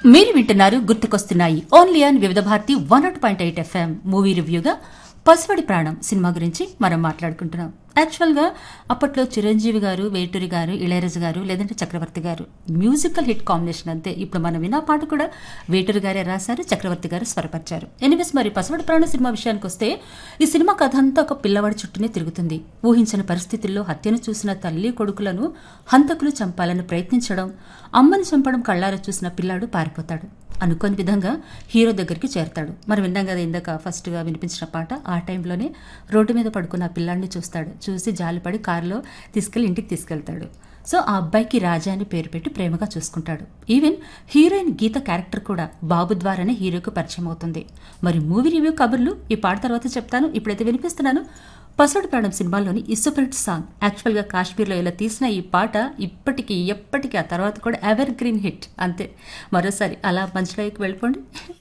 మీరు వింటున్నారు గుర్తుకొస్తున్నాయి only on Vividh Bharati one nought point eight FM movie రివ్యూగా పసివడి ప్రాణం సినిమా గురించి మనం మాట్లాడుకుంటున్నాం యాక్చువల్గా అప్పట్లో చిరంజీవి గారు వేటూరి గారు ఇళయరాజు గారు లేదంటే చక్రవర్తి గారు మ్యూజికల్ హిట్ కాంబినేషన్ అంతే ఇప్పుడు మనం విన్న పాట కూడా వేటూరి గారే రాశారు చక్రవర్తి గారు స్వరపరిచారు ఎనివేస్ మరి పసివడి ప్రాణం సినిమా విషయానికి వస్తే ఈ సినిమా కథ అంతా ఒక పిల్లవాడి చుట్టూనే తిరుగుతుంది ఊహించని పరిస్థితుల్లో హత్యను చూసిన తల్లి కొడుకులను హంతకులు చంపాలని ప్రయత్నించడం అమ్మని చంపడం కళ్ళారా చూసిన పిల్లాడు పారిపోతాడు అనుకోని విధంగా హీరో దగ్గరికి చేరతాడు మరి విన్నాం కదా ఇందాక ఫస్ట్గా వినిపించిన పాట ఆ టైంలోనే రోడ్డు మీద పడుకున్న ఆ పిల్లాడిని చూస్తాడు చూసి జాలిపడి కారులో తీసుకెళ్లి ఇంటికి తీసుకెళ్తాడు సో ఆ అబ్బాయికి రాజా అని పేరు పెట్టి ప్రేమగా చూసుకుంటాడు ఈవెన్ హీరోయిన్ గీత క్యారెక్టర్ కూడా బాబు ద్వారానే హీరోకు పరిచయం అవుతుంది మరి మూవీ రివ్యూ కబుర్లు ఈ పాట తర్వాత చెప్తాను ఇప్పుడైతే వినిపిస్తున్నాను పసోడి ప్రాణం సినిమాలోని ఈ సూపర్ హిట్ సాంగ్ యాక్చువల్గా కాశ్మీర్లో ఇలా తీసిన ఈ పాట ఇప్పటికీ ఎప్పటికీ ఆ తర్వాత కూడా ఎవర్ గ్రీన్ హిట్ అంతే మరోసారి అలా మంచిలోకి వెళ్ళిపోండి